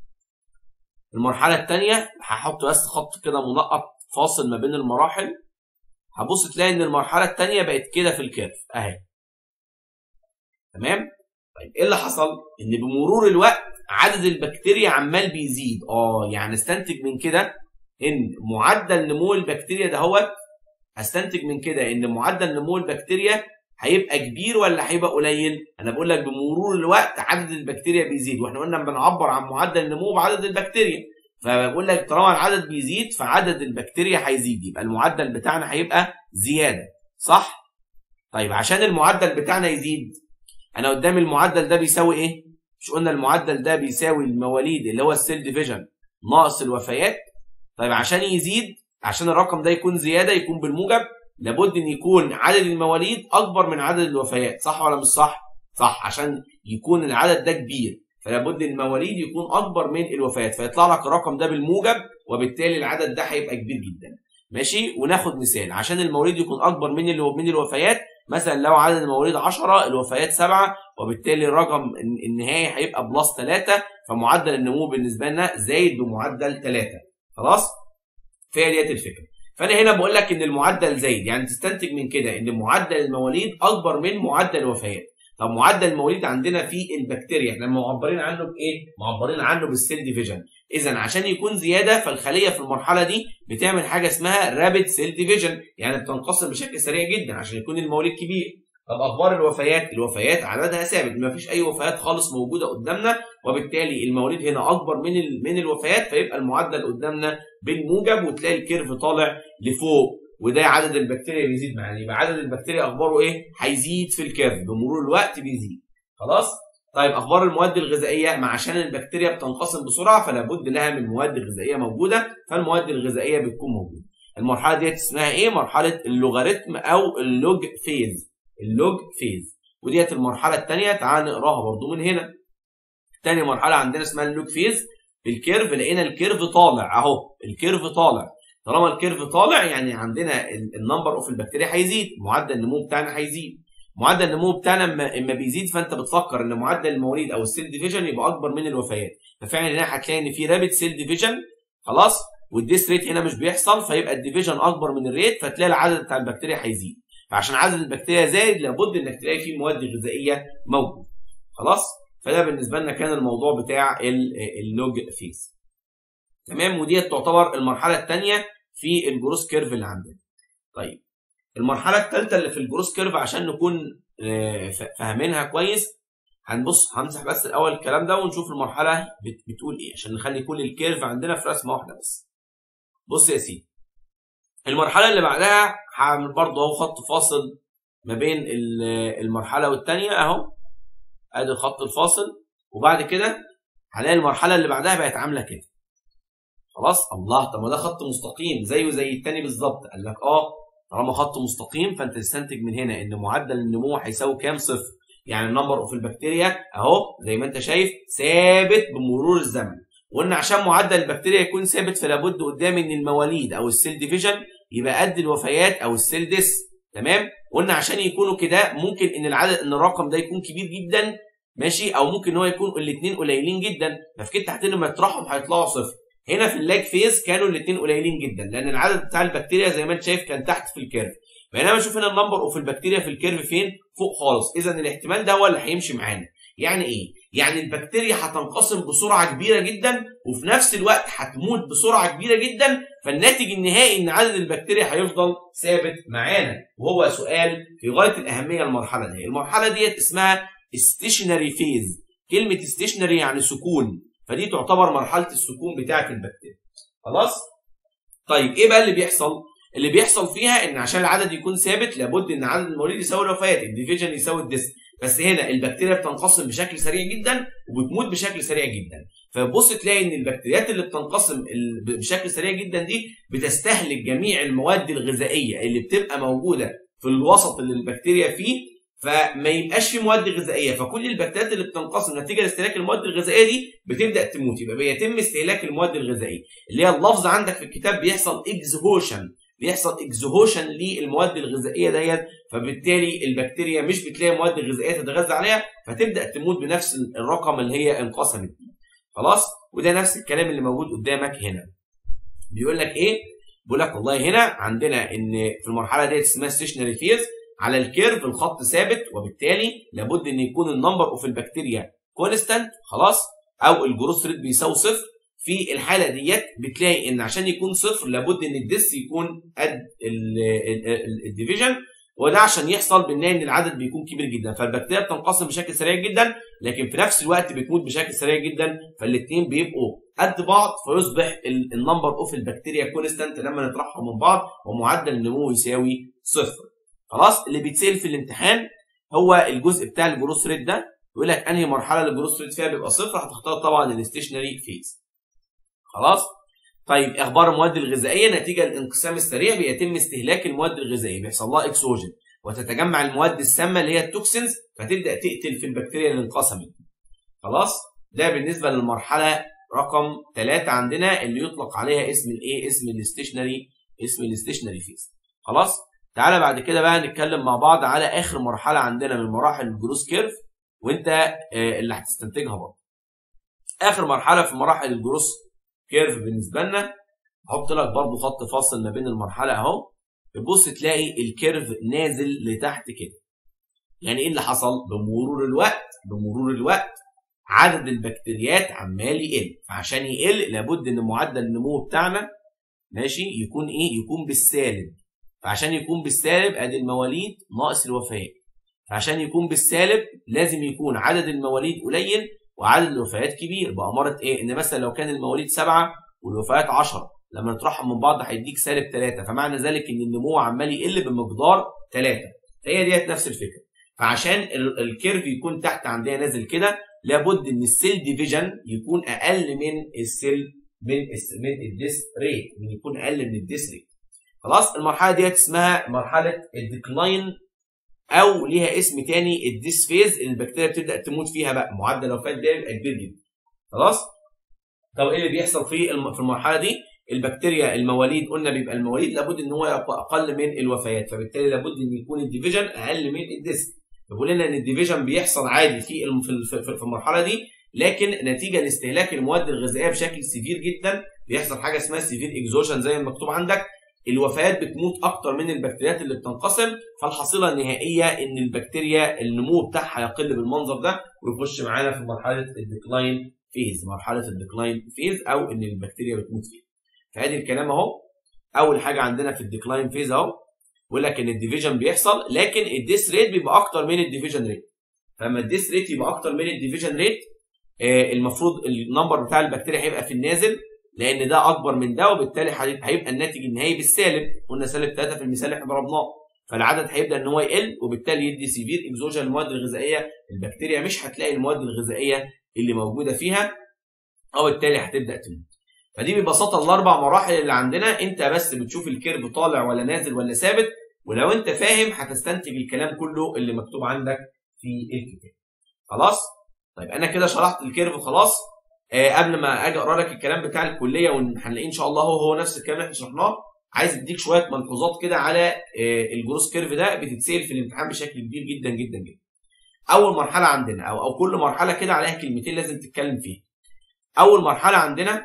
المرحله الثانيه هحط بس خط كده منقط فاصل ما بين المراحل هبص تلاقي ان المرحله الثانيه بقت كده في الكيرف اهي تمام طيب ايه اللي حصل ان بمرور الوقت عدد البكتيريا عمال بيزيد اه يعني استنتج من كده ان معدل نمو البكتيريا دهوت استنتج من كده ان معدل نمو البكتيريا هيبقى كبير ولا هيبقى قليل انا بقول لك بمرور الوقت عدد البكتيريا بيزيد واحنا قلنا بنعبر عن معدل النمو بعدد البكتيريا فبقول لك طالما العدد بيزيد فعدد البكتيريا هيزيد يبقى المعدل بتاعنا هيبقى زياده صح طيب عشان المعدل بتاعنا يزيد انا قدامي المعدل ده بيساوي ايه مش قلنا المعدل ده بيساوي المواليد اللي هو السيل ديفيجن ناقص الوفيات طيب عشان يزيد عشان الرقم ده يكون زياده يكون بالموجب لابد ان يكون عدد المواليد اكبر من عدد الوفيات صح ولا مش صح صح عشان يكون العدد ده كبير فلا بد المواليد يكون اكبر من الوفيات فيطلع لك الرقم ده بالموجب وبالتالي العدد ده هيبقى كبير جدا ماشي وناخد مثال عشان المواليد يكون اكبر من من الوفيات مثلا لو عدد المواليد 10 الوفيات 7 وبالتالي الرقم النهائي هيبقى بلس 3 فمعدل النمو بالنسبه لنا زايد بمعدل 3 خلاص فهي ديت الفكره فانا هنا بقول لك ان المعدل زايد يعني تستنتج من كده ان معدل المواليد اكبر من معدل الوفيات طب معدل المواليد عندنا في البكتيريا احنا معبرين عنه بايه؟ معبرين عنه بالسيل ديفيجن اذا عشان يكون زياده فالخليه في المرحله دي بتعمل حاجه اسمها رابيد سيل ديفيجن يعني بتنقسم بشكل سريع جدا عشان يكون المواليد كبير طب اخبار الوفيات الوفيات عددها ثابت ما فيش اي وفيات خالص موجوده قدامنا وبالتالي المواليد هنا اكبر من من الوفيات فيبقى المعدل قدامنا بالموجب وتلاقي الكيرف طالع لفوق وده عدد البكتيريا بيزيد معانا يبقى عدد البكتيريا اخباره ايه هيزيد في الكيرف بمرور الوقت بيزيد خلاص طيب اخبار المواد الغذائيه ما عشان البكتيريا بتنقسم بسرعه فلا بد لها من مواد غذائيه موجوده فالمواد الغذائيه بتكون موجوده المرحله ديت اسمها ايه مرحله اللوغاريتم او اللوج فيز اللوج فيز وديت المرحله الثانيه تعال نقراها برضو من هنا تاني مرحله عندنا اسمها اللوج فيز الكيرف لقينا الكيرف طالع اهو الكيرف طالع طالما الكيرف طالع يعني عندنا النمبر اوف البكتيريا هيزيد معدل النمو بتاعنا هيزيد معدل النمو بتاعنا اما اما بيزيد فانت بتفكر ان معدل المواليد او السيل ديفيجن يبقى اكبر من الوفيات ففعلا هنا هتلاقي ان في رابط سيل ديفيجن خلاص والديس ريت هنا مش بيحصل فيبقى الديفيجن اكبر من الريت فتلاقي العدد بتاع البكتيريا هيزيد فعشان عدد البكتيريا زايد لابد انك تلاقي فيه مواد غذائيه موجود خلاص فده بالنسبه لنا كان الموضوع بتاع اللوج فيز تمام ودي تعتبر المرحله الثانيه في الجروس كيرف اللي عندنا طيب المرحله الثالثه اللي في الجروس كيرف عشان نكون فاهمينها كويس هنبص همسح بس الاول الكلام ده ونشوف المرحله بتقول ايه عشان نخلي كل الكيرف عندنا في رسمه واحده بس بص يا سيدي المرحله اللي بعدها هعمل برضه اهو خط فاصل ما بين المرحله والثانيه اهو ادي الخط الفاصل وبعد كده هلاقي المرحله اللي بعدها بقت عامله كده خلاص الله طب ما ده خط مستقيم زيه زي الثاني بالظبط قال لك اه طالما خط مستقيم فانت تستنتج من هنا ان معدل النمو هيساوي كام صفر يعني النمبر اوف البكتيريا اهو زي ما انت شايف ثابت بمرور الزمن وقلنا عشان معدل البكتيريا يكون ثابت فلا بد قدام ان المواليد او السيل ديفيجن يبقى قد الوفيات او السيل ديس تمام قلنا عشان يكونوا كده ممكن ان العدد ان الرقم ده يكون كبير جدا ماشي او ممكن ان هو يكون الاثنين قليلين جدا ففي كده تحت لما يطرحهم هيطلعوا صفر هنا في اللاج فيز كانوا الاثنين قليلين جدا لان العدد بتاع البكتيريا زي ما انت شايف كان تحت في الكيرف بينما اشوف هنا النمبر اوف البكتيريا في الكيرف فين فوق خالص اذا الاحتمال ده هو اللي هيمشي معانا يعني ايه يعني البكتيريا هتنقسم بسرعه كبيره جدا وفي نفس الوقت هتموت بسرعه كبيره جدا فالناتج النهائي ان عدد البكتيريا هيفضل ثابت معانا وهو سؤال في غايه الاهميه المرحله دي المرحله ديت اسمها ستيشنري فيز كلمه ستيشنري يعني سكون فدي تعتبر مرحله السكون بتاعه البكتيريا خلاص طيب ايه بقى اللي بيحصل اللي بيحصل فيها ان عشان العدد يكون ثابت لابد ان عدد المواليد يساوي الوفيات الديفيجن يساوي الديس بس هنا البكتيريا بتنقسم بشكل سريع جدا وبتموت بشكل سريع جدا فبص تلاقي ان البكتيريات اللي بتنقسم بشكل سريع جدا دي بتستهلك جميع المواد الغذائيه اللي بتبقى موجوده في الوسط اللي البكتيريا فيه فما يبقاش في مواد غذائيه فكل البكتيريات اللي بتنقسم نتيجه لاستهلاك المواد الغذائيه دي بتبدا تموت يبقى بيتم استهلاك المواد الغذائيه اللي هي اللفظ عندك في الكتاب بيحصل اكزهوشن بيحصل اكزهوشن للمواد الغذائيه ديت فبالتالي البكتيريا مش بتلاقي مواد غذائيه تتغذى عليها فتبدا تموت بنفس الرقم اللي هي انقسمت بيه خلاص وده نفس الكلام اللي موجود قدامك هنا بيقول لك ايه بيقول لك والله هنا عندنا ان في المرحله ديت اسمها ستيشنري فيز على الكيرف الخط ثابت وبالتالي لابد ان يكون النمبر اوف البكتيريا كونستانت خلاص او الجروث ريت بيساوي صفر في الحاله ديت بتلاقي ان عشان يكون صفر لابد ان الديس يكون قد الديفيجن وده عشان يحصل بنلاقي ان العدد بيكون كبير جدا فالبكتيريا بتنقسم بشكل سريع جدا لكن في نفس الوقت بتموت بشكل سريع جدا فالاثنين بيبقوا قد بعض فيصبح النمبر اوف البكتيريا كونستانت لما نطرحهم من بعض ومعدل النمو يساوي صفر خلاص اللي بيتسال في الامتحان هو الجزء بتاع الجروث ريت ده يقول لك انهي مرحله الجروث ريت فيها بيبقى صفر هتختار طبعا الستيشنري فيز خلاص طيب اخبار المواد الغذائيه نتيجه للانقسام السريع بيتم استهلاك المواد الغذائيه بيحصل لها اكسوجين وتتجمع المواد السامه اللي هي التوكسينز فتبدا تقتل في البكتيريا اللي انقسمت خلاص ده بالنسبه للمرحله رقم ثلاثة عندنا اللي يطلق عليها اسم الايه اسم الستيشنري اسم الستيشنري فيز خلاص تعالى بعد كده بقى نتكلم مع بعض على اخر مرحله عندنا من مراحل الجروس كيرف وانت اللي هتستنتجها برضه اخر مرحله في مراحل الجروس كيرف بالنسبه لنا احط لك برضه خط فاصل ما بين المرحله اهو تبص تلاقي الكيرف نازل لتحت كده يعني ايه اللي حصل بمرور الوقت بمرور الوقت عدد البكتيريات عمال يقل فعشان يقل لابد ان معدل النمو بتاعنا ماشي يكون ايه يكون بالسالب فعشان يكون بالسالب ادي المواليد ناقص الوفيات فعشان يكون بالسالب لازم يكون عدد المواليد قليل وعدد الوفيات كبير بأمارة ايه ان مثلا لو كان المواليد سبعة والوفيات 10 لما نطرحهم من بعض هيديك سالب 3 فمعنى ذلك ان النمو عمال يقل بمقدار 3 هي ديت نفس الفكره فعشان الكيرف يكون تحت عندنا نازل كده لابد ان السيل ديفيجن يكون اقل من السيل من من الديس ريت من يكون اقل من الديس ريت خلاص المرحله ديت اسمها مرحله الديكلاين او ليها اسم تاني الديس فيز اللي البكتيريا بتبدا تموت فيها بقى معدل الوفاه ده بيبقى كبير جدا خلاص طب ايه اللي بيحصل في في المرحله دي البكتيريا المواليد قلنا بيبقى المواليد لابد ان هو يبقى اقل من الوفيات فبالتالي لابد ان يكون الديفيجن اقل من الديس بيقول لنا ان الديفيجن بيحصل عادي في الم- في في- في المرحله دي لكن نتيجه لاستهلاك المواد الغذائيه بشكل سيفير جدا بيحصل حاجه اسمها سيفير اكزوشن زي ما مكتوب عندك الوفيات بتموت اكتر من البكتيريات اللي بتنقسم فالحصيله النهائيه ان البكتيريا النمو بتاعها يقل بالمنظر ده ويخش معانا في مرحله الديكلاين فيز مرحله الديكلاين فيز او ان البكتيريا بتموت فيها فادي الكلام اهو اول حاجه عندنا في الديكلاين فيز اهو بيقول لك ان الديفيجن بيحصل لكن الديس ريت بيبقى اكتر من الديفيجن ريت فلما الديس ريت يبقى اكتر من الديفيجن ريت آه، المفروض النمبر بتاع البكتيريا هيبقى في النازل لان ده اكبر من ده وبالتالي هي- هيبقى الناتج النهائي بالسالب قلنا سالب 3 في المثال اللي احنا ضربناه فالعدد هيبدا ان هو يقل وبالتالي يدي سيفير اكزوجن للمواد الغذائيه البكتيريا مش هتلاقي المواد الغذائيه اللي موجوده فيها وبالتالي هتبدا تموت فدي ببساطه الاربع مراحل اللي عندنا انت بس بتشوف الكيرف طالع ولا نازل ولا ثابت ولو انت فاهم هتستنتج الكلام كله اللي مكتوب عندك في الكتاب خلاص طيب انا كده شرحت الكيرف خلاص آه قبل ما اجي اقرا لك الكلام بتاع الكليه وهنلاقيه ان شاء الله هو هو نفس الكلام اللي احنا شرحناه عايز اديك شويه ملحوظات كده على آه الجروس كيرف ده بتتسال في الامتحان بشكل كبير جدا جدا جدا اول مرحله عندنا او او كل مرحله كده عليها كلمتين لازم تتكلم فيها اول مرحله عندنا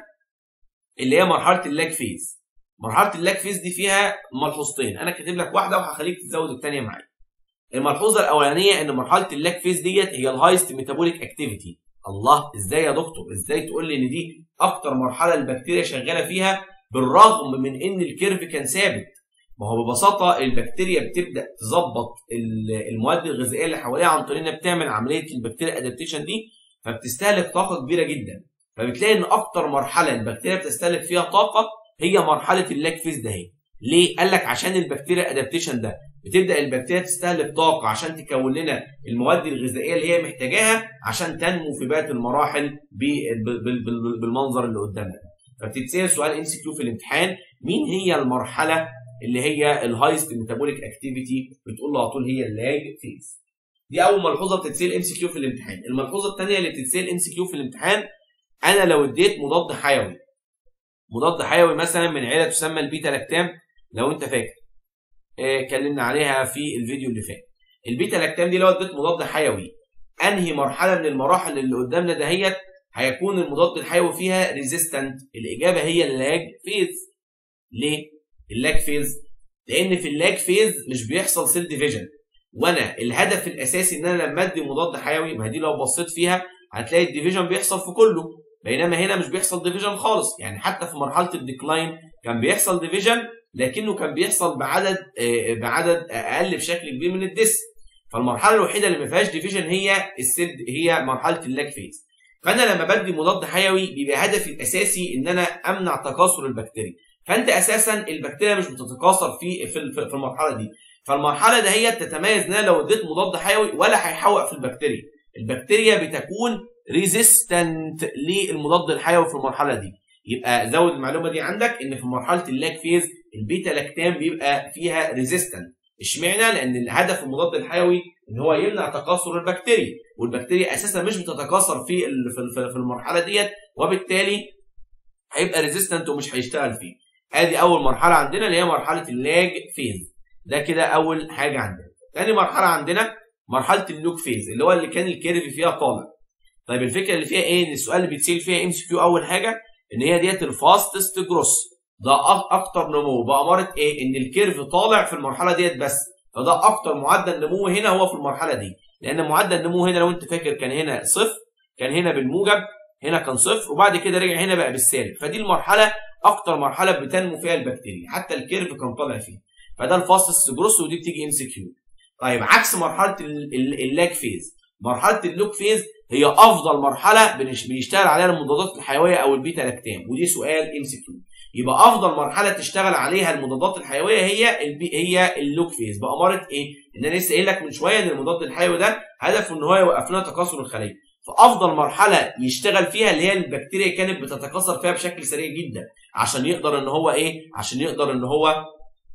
اللي هي مرحله اللاج فيز مرحله اللاج فيز دي فيها ملحوظتين انا كاتب لك واحده وهخليك تزود الثانيه معايا الملحوظه الاولانيه ان مرحله اللاج فيز ديت هي الهايست ميتابوليك اكتيفيتي الله ازاي يا دكتور ازاي تقول لي ان دي اكتر مرحله البكتيريا شغاله فيها بالرغم من ان الكيرف كان ثابت ما هو ببساطه البكتيريا بتبدا تظبط ال- المواد الغذائيه اللي حواليها عن طريق انها بتعمل عمليه البكتيريا ادابتيشن دي فبتستهلك طاقه كبيره جدا فبتلاقي ان اكتر مرحله البكتيريا بتستهلك فيها طاقه هي مرحله اللاج فيز ده هي ليه قال لك عشان البكتيريا ادابتيشن ده بتبدا البكتيريا تستهلك طاقه عشان تكون لنا المواد الغذائيه اللي هي محتاجاها عشان تنمو في باقي المراحل ب- بال- بال- بال- بالمنظر اللي قدامنا ده. فبتتسال سؤال ام سي كيو في الامتحان مين هي المرحله اللي هي الهايست ميتابوليك اكتيفيتي بتقول له على طول هي اللاج فيز دي اول ملحوظه بتتسال ام سي كيو في الامتحان الملحوظه الثانيه اللي بتتسال ام سي كيو في الامتحان انا لو اديت مضاد حيوي مضاد حيوي مثلا من عيله تسمى البيتا لاكتام لو انت فاكر آه، اتكلمنا عليها في الفيديو اللي فات البيتا لاكتام دي لو اديت مضاد حيوي انهي مرحله من المراحل اللي قدامنا دهيت هيكون المضاد الحيوي فيها ريزيستنت الاجابه هي اللاج فيز ليه اللاج فيز لان في اللاج فيز مش بيحصل سيل ديفيجن وانا الهدف الاساسي ان انا لما ادي مضاد حيوي ما هي دي لو بصيت فيها هتلاقي الديفيجن بيحصل في كله بينما هنا مش بيحصل ديفيجن خالص يعني حتى في مرحله الديكلاين كان بيحصل ديفيجن لكنه كان بيحصل بعدد آه، بعدد اقل بشكل كبير من الديس فالمرحله الوحيده اللي ما فيهاش ديفيجن هي السيل هي مرحله اللاج فيز فانا لما بدي مضاد حيوي بيبقى هدفي الاساسي ان انا امنع تكاثر البكتيريا فانت اساسا البكتيريا مش بتتكاثر في في في المرحله دي فالمرحله ده هي تتميز ان انا لو اديت مضاد حيوي ولا هيحوق في البكتيريا البكتيريا بتكون ريزيستنت للمضاد الحيوي في المرحله دي يبقى زود المعلومه دي عندك ان في مرحله اللاك فيز البيتا لاكتام بيبقى فيها ريزيستنت اشمعنى لان الهدف المضاد الحيوي ان هو يمنع تكاثر البكتيريا والبكتيريا اساسا مش بتتكاثر في ال- في ال- في المرحله ديت وبالتالي هيبقى ريزيستنت ومش هيشتغل فيه ادي اول مرحله عندنا اللي هي مرحله اللاج فيز ده كده اول حاجه عندنا تاني مرحله عندنا مرحله اللوك فيز اللي هو اللي كان الكيرف فيها طالع طيب الفكره اللي فيها ايه ان السؤال اللي بيتسال فيها ام سي كيو اول حاجه ان هي ديت الفاستست جروس ده أك- اكتر نمو باماره ايه ان الكيرف طالع في المرحله ديت بس فده اكتر معدل نمو هنا هو في المرحله دي لان معدل النمو هنا لو انت فاكر كان هنا صفر كان هنا بالموجب هنا كان صفر وبعد كده رجع هنا بقى بالسالب فدي المرحله اكتر مرحله بتنمو فيها البكتيريا حتى الكيرف كان طالع فيه فده الفاستست جروس ودي بتيجي ام سي كيو طيب عكس مرحله ال- ال- اللاج فيز مرحله اللوك فيز هي افضل مرحله بنش- بيشتغل عليها المضادات الحيويه او البيتا لاكتام ودي سؤال ام سي كيو يبقى افضل مرحله تشتغل عليها المضادات الحيويه هي البي هي اللوك فيز باماره ايه ان انا لسه قايل لك من شويه ان المضاد الحيوي ده هدفه ان هو يوقف لنا تكاثر الخليه فافضل مرحله يشتغل فيها اللي هي البكتيريا كانت بتتكاثر فيها بشكل سريع جدا عشان يقدر ان هو ايه عشان يقدر ان هو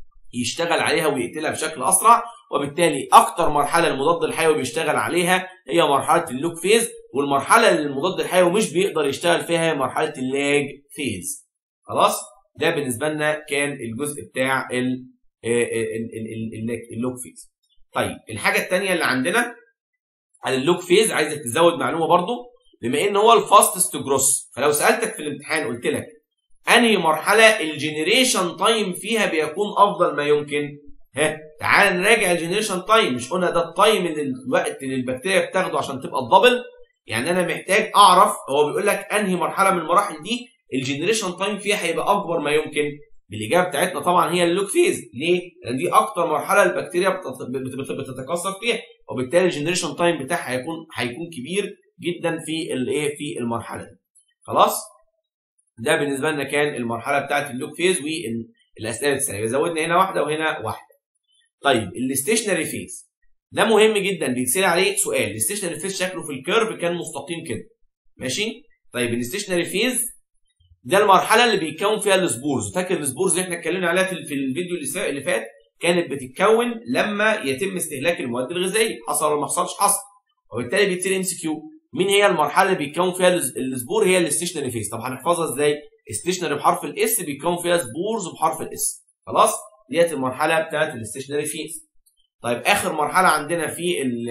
يشتغل عليها ويقتلها بشكل اسرع وبالتالي اكتر مرحله المضاد الحيوي بيشتغل عليها هي مرحله اللوك فيز والمرحله اللي المضاد الحيوي مش بيقدر يشتغل فيها هي مرحله اللاج فيز خلاص ده بالنسبه لنا كان الجزء بتاع ال- ال- ال- ال- ال- اللوك فيز طيب الحاجه الثانيه اللي عندنا على اللوك فيز عايزك تزود معلومه برضو بما ان هو الفاستست جروس فلو سالتك في الامتحان قلت لك انهي مرحله الجنريشن تايم فيها بيكون افضل ما يمكن ها تعال نراجع الجنريشن تايم مش قلنا ده التايم اللي الوقت اللي البكتيريا بتاخده عشان تبقى الدبل يعني انا محتاج اعرف هو بيقول لك انهي مرحله من المراحل دي الجنريشن تايم فيها هيبقى اكبر ما يمكن الاجابه بتاعتنا طبعا هي اللوك فيز ليه؟ لان دي اكتر مرحله البكتيريا بتتكاثر فيها وبالتالي الجنريشن تايم بتاعها هيكون هيكون كبير جدا في الايه في المرحله دي خلاص ده بالنسبه لنا كان المرحله بتاعت اللوك فيز والاسئله السريعه زودنا هنا واحده وهنا واحده طيب الستيشنري فيز ده مهم جدا بيتسال عليه سؤال الستيشنري فيز شكله في الكيرف كان مستقيم كده ماشي طيب الستيشنري فيز ده المرحله اللي بيتكون فيها السبورز فاكر السبورز اللي احنا اتكلمنا عليها في الفيديو اللي فات كانت بتتكون لما يتم استهلاك المواد الغذائيه حصل ولا ما حصلش حصل وبالتالي بيتصير ام سي كيو مين هي المرحله اللي بيتكون فيها السبور هي الستيشنري فيز طب هنحفظها ازاي ستيشنري بحرف الاس بيتكون فيها سبورز بحرف الاس خلاص ديت المرحله بتاعت الستيشنري فيز طيب اخر مرحله عندنا في ال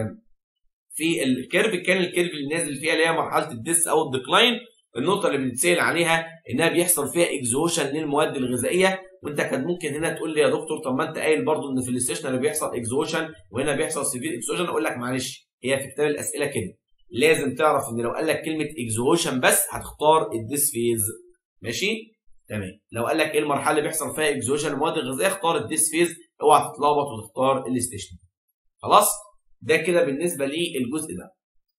في الكيرف كان الكيرف اللي نازل فيها اللي هي مرحله الديس او الديكلاين النقطه اللي بنتسال عليها انها بيحصل فيها اكزوشن للمواد الغذائيه وانت كان ممكن هنا تقول لي يا دكتور طب ما انت قايل برضو ان في الستيشنري بيحصل اكزوشن وهنا بيحصل سيفير اكزوشن اقول لك معلش هي في كتاب الاسئله كده لازم تعرف ان لو قال لك كلمه اكزوشن بس هتختار الديس فيز ماشي تمام لو قال لك ايه المرحله اللي بيحصل فيها اكزوشن المواد الغذائيه اختار الديس فيز اوعى تتلخبط وتختار الستيشن خلاص ده كده بالنسبه للجزء ده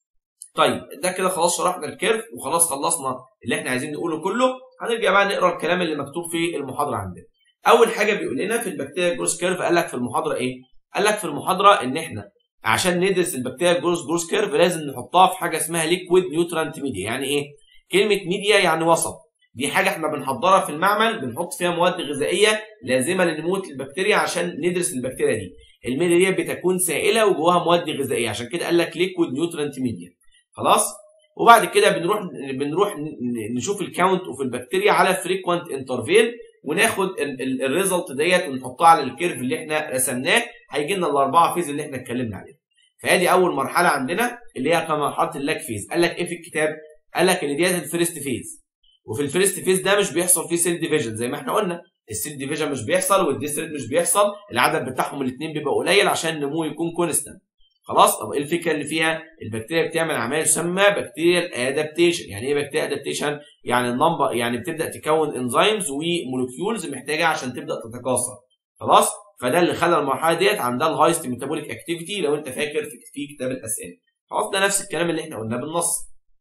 طيب ده كده خلاص شرحنا الكيرف وخلاص خلصنا اللي احنا عايزين نقوله كله هنرجع بقى نقرا الكلام اللي مكتوب في المحاضره عندنا اول حاجه بيقول لنا في البكتيريا جروس كيرف قال لك في المحاضره ايه قال لك في المحاضره ان احنا عشان ندرس البكتيريا جروس جروس كيرف لازم نحطها في حاجه اسمها ليكويد نيوترانت ميديا يعني ايه كلمه ميديا يعني وسط دي حاجه احنا بنحضرها في المعمل بنحط فيها مواد غذائيه لازمه لنمو البكتيريا عشان ندرس البكتيريا دي الميديا دي بتكون سائله وجواها مواد غذائيه عشان كده قال لك ليكويد نيوترانت ميديا خلاص وبعد كده بنروح بنروح نشوف الكاونت اوف البكتيريا على فريكوانت انترفيل وناخد الريزلت ديت ونحطها على الكيرف اللي احنا رسمناه هيجي لنا الاربعه فيز اللي احنا اتكلمنا عليها فادي اول مرحله عندنا اللي هي مرحله اللاك فيز قال لك ايه في الكتاب قال لك ان ديت الفيرست فيز وفي الفيرست فيز ده مش بيحصل فيه سيل ديفيجن زي ما احنا قلنا السيل ديفيجن مش بيحصل والديستريت مش بيحصل العدد بتاعهم الاثنين بيبقى قليل عشان النمو يكون كونستنت خلاص طب ايه الفكره اللي فيها البكتيريا بتعمل عمليه تسمى بكتيريا ادابتيشن يعني ايه بكتيريا ادابتيشن يعني النمبر يعني بتبدا تكون انزيمز ومولكيولز محتاجه عشان تبدا تتكاثر خلاص فده اللي خلى المرحله ديت عندها الهايست ميتابوليك اكتيفيتي لو انت فاكر في, في كتاب الاسئله خلاص ده نفس الكلام اللي احنا قلناه بالنص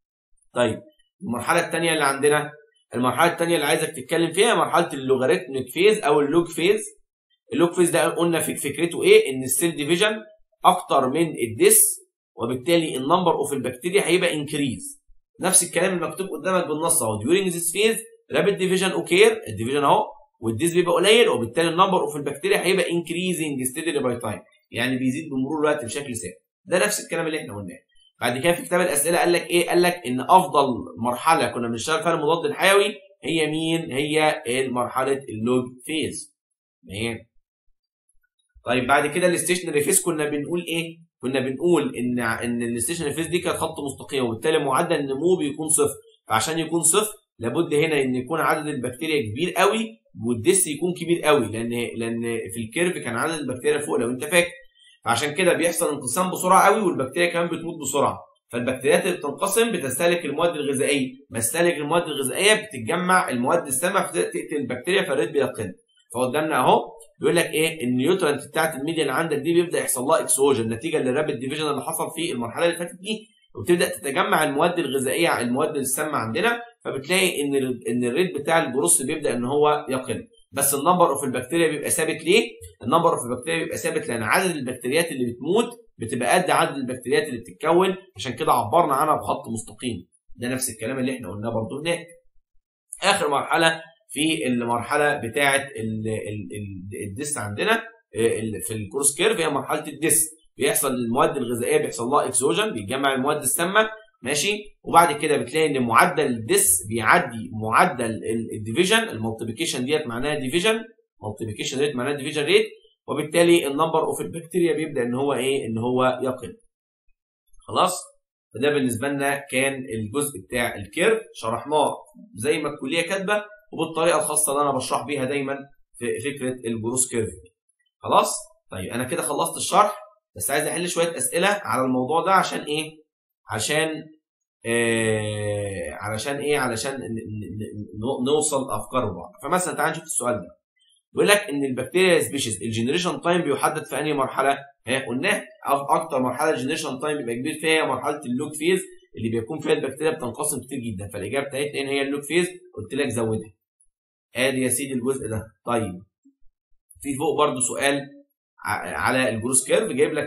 طيب المرحله الثانيه اللي عندنا المرحله الثانيه اللي عايزك تتكلم فيها مرحله اللوغاريتميك فيز او اللوج فيز اللوج فيز ده قلنا في فكرته ايه ان السيل ديفيجن اكتر من الديس وبالتالي النمبر اوف البكتيريا هيبقى انكريز نفس الكلام المكتوب قدامك بالنص اهو during this phase rapid division occur الديفيجن اهو والديس بيبقى قليل وبالتالي النمبر اوف البكتيريا هيبقى increasing steadily by time يعني بيزيد بمرور الوقت بشكل ثابت ده نفس الكلام اللي احنا قلناه بعد كده في كتاب الاسئله قال لك ايه قال لك ان افضل مرحله كنا بنشتغل فيها المضاد الحيوي هي مين هي مرحله اللوج فيز تمام طيب بعد كده الستيشنري فيز كنا بنقول ايه كنا بنقول ان ان الستيشنري فيز دي كانت خط مستقيم وبالتالي معدل النمو بيكون صفر فعشان يكون صفر لابد هنا ان يكون عدد البكتيريا كبير قوي والديس يكون كبير قوي لان لان في الكيرف كان عدد البكتيريا فوق لو انت فاكر فعشان كده بيحصل انقسام بسرعه قوي والبكتيريا كمان بتموت بسرعه فالبكتيريات اللي بتنقسم بتستهلك المواد الغذائيه ما تستهلك المواد الغذائيه بتتجمع المواد السامه فتقتل البكتيريا فالريت بيقل فقدامنا اهو بيقول لك ايه النيوترنت بتاعت الميديا اللي عندك دي بيبدا يحصل لها اكسوجن نتيجه للرابid ديفيجن اللي حصل في المرحله اللي فاتت دي وبتبدا تتجمع المواد الغذائيه المواد السامه عندنا فبتلاقي ان ان الريت بتاع الجروس بيبدا ان هو يقل بس النمبر اوف البكتيريا بيبقى ثابت ليه؟ النمبر اوف البكتيريا بيبقى ثابت لان عدد البكتيريات اللي بتموت بتبقى قد عدد البكتيريات اللي بتتكون عشان كده عبرنا عنها بخط مستقيم ده نفس الكلام اللي احنا قلناه برضه هناك اخر مرحله في المرحله بتاعه الديس عندنا في الكروس كيرف هي مرحله الديس بيحصل المواد الغذائيه بيحصل لها اكسوجن بيتجمع المواد السامه ماشي وبعد كده بتلاقي ان معدل الديس بيعدي معدل الديفيجن المالتيبيكيشن ديت معناها ديفيجن مالتيبيكيشن ريت معناها ديفيجن ريت وبالتالي النمبر اوف البكتيريا بيبدا ان هو ايه ان هو يقل خلاص فده بالنسبه لنا كان الجزء بتاع الكيرف شرحناه زي ما الكليه كاتبه وبالطريقه الخاصه اللي انا بشرح بيها دايما في فكره الجروس كيرف خلاص طيب انا كده خلصت الشرح بس عايز احل شويه اسئله على الموضوع ده عشان ايه عشان آه علشان ايه علشان نوصل افكار بعض فمثلا تعال نشوف السؤال ده بيقول لك ان البكتيريا سبيشيز الجنريشن تايم بيحدد في انهي مرحله ها قلنا اكتر مرحله الجنريشن تايم بيبقى كبير فيها هي مرحله اللوج فيز اللي بيكون فيها البكتيريا بتنقسم كتير جدا فالاجابه بتاعتنا ان هي اللوج فيز قلت لك زودها ادي يا سيدي الجزء ده طيب في فوق برضو سؤال على الجروس كيرف جايب لك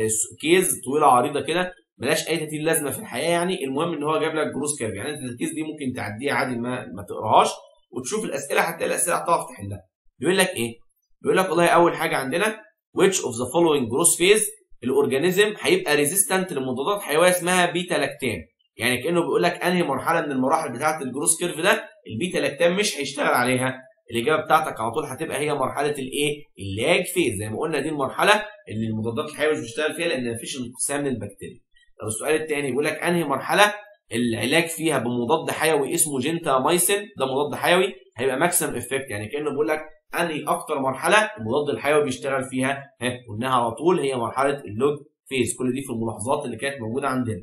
كيز طويله عريضه كده ملهاش اي ترتيب لازمه في الحياه يعني المهم ان هو جايب لك جروس كيرف يعني انت الكيز دي ممكن تعديها عادي ما ما تقراهاش وتشوف الاسئله هتلاقي الاسئله هتعرف تحلها بيقول لك ايه بيقول لك والله اول حاجه عندنا which of the following growth phase الاورجانيزم هيبقى ريزيستنت لمضادات حيويه اسمها بيتا لاكتام يعني كانه بيقول لك انهي مرحله من المراحل بتاعه الجروس كيرف ده البيتا لاكتام مش هيشتغل عليها الاجابه بتاعتك على طول هتبقى هي مرحله الايه اللاج فيز زي ما قلنا دي المرحله اللي المضادات الحيويه مش بتشتغل فيها لان مفيش انقسام للبكتيريا طب السؤال الثاني بيقول لك انهي مرحله العلاج فيها بمضاد حيوي اسمه جنتا مايسين ده مضاد حيوي هيبقى ماكسيمم افكت يعني كانه بيقول لك انهي اكتر مرحله المضاد الحيوي بيشتغل فيها ها قلناها على طول هي مرحله اللوج فيز كل دي في الملاحظات اللي كانت موجوده عندنا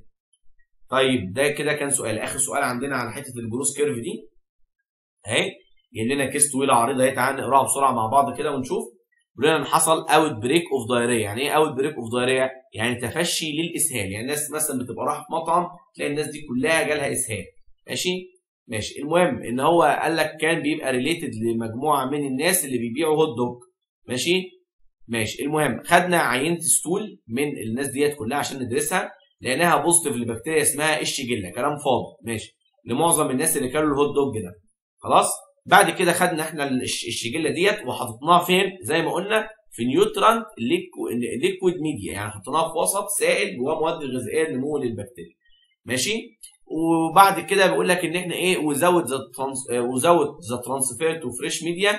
طيب ده كده كان سؤال اخر سؤال عندنا على حته الجروس كيرف دي اهي جايب لنا كيس طويله عريضه اهي تعالى نقراها بسرعه مع بعض كده ونشوف بيقول لنا ان حصل اوت بريك اوف دايريا يعني ايه اوت بريك اوف دايريا يعني تفشي للاسهال يعني الناس مثلا بتبقى رايحه في مطعم تلاقي الناس دي كلها جالها اسهال ماشي ماشي المهم ان هو قال لك كان بيبقى ريليتد لمجموعه من الناس اللي بيبيعوا هوت دوج ماشي ماشي المهم خدنا عينه ستول من الناس ديت كلها عشان ندرسها لقيناها بوزيتيف لبكتيريا اسمها الشيجيلا كلام فاضي ماشي لمعظم الناس اللي كانوا الهوت دوج ده خلاص بعد كده خدنا احنا الشيجيلا ديت وحطيناها فين زي ما قلنا في نيوترانت ليكويد ميديا يعني حطيناها في وسط سائل جواه مواد غذائيه لنمو للبكتيريا ماشي وبعد كده بيقول لك ان احنا ايه وزود ذا وزود ذا ترانسفير تو فريش ميديا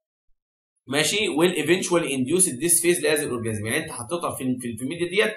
ماشي ويل ايفينشوال انديوس ذيس فيز لاز الاورجانيزم يعني انت حطيتها في في الميديا ديت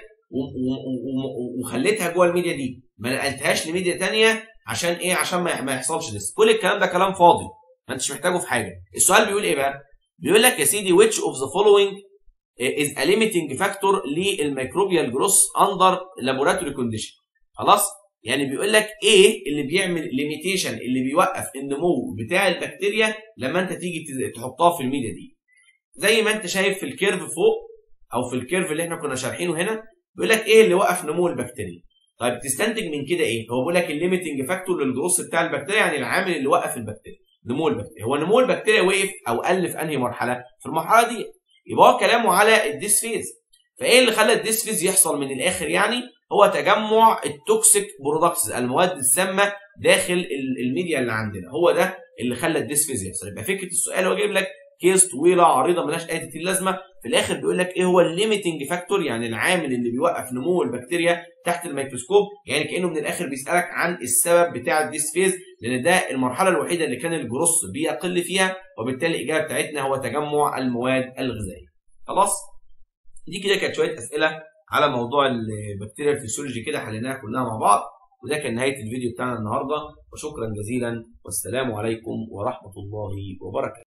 وخليتها جوه الميديا دي ما نقلتهاش لميديا ثانيه عشان ايه عشان ما يحصلش ديس كل الكلام ده كلام فاضي ما انتش محتاجه في حاجه السؤال بيقول ايه بقى بيقول لك يا سيدي which of the following is a limiting factor للميكروبيال جروس اندر لابوراتوري كونديشن خلاص يعني بيقول لك ايه اللي بيعمل ليميتيشن اللي بيوقف النمو بتاع البكتيريا لما انت تيجي تحطها في الميديا دي زي ما انت شايف في الكيرف فوق او في الكيرف اللي احنا كنا شارحينه هنا بيقول لك ايه اللي وقف نمو البكتيريا طيب تستنتج من كده ايه هو بيقول لك الليميتنج فاكتور للجروس بتاع البكتيريا يعني العامل اللي وقف البكتيريا نمو البكتيريا هو نمو البكتيريا وقف او قل في انهي مرحله في المرحله دي يبقى هو كلامه على الديس فيز فايه اللي خلى الديس فيز يحصل من الاخر يعني هو تجمع التوكسيك برودكتس المواد السامه داخل الميديا اللي عندنا هو ده اللي خلى الديس فيز يحصل يبقى فكره السؤال هو جايب لك كيس طويله عريضه ملهاش اي تأثير لازمه في الاخر بيقول لك ايه هو الليميتنج فاكتور يعني العامل اللي بيوقف نمو البكتيريا تحت الميكروسكوب يعني كانه من الاخر بيسالك عن السبب بتاع الديس فيز لان ده المرحله الوحيده اللي كان الجروس بيقل فيها وبالتالي الاجابه بتاعتنا هو تجمع المواد الغذائيه خلاص دي كده كانت شويه اسئله على موضوع البكتيريا الفسيولوجي كده حليناها كلها مع بعض وده كان نهايه الفيديو بتاعنا النهارده وشكرا جزيلا والسلام عليكم ورحمه الله وبركاته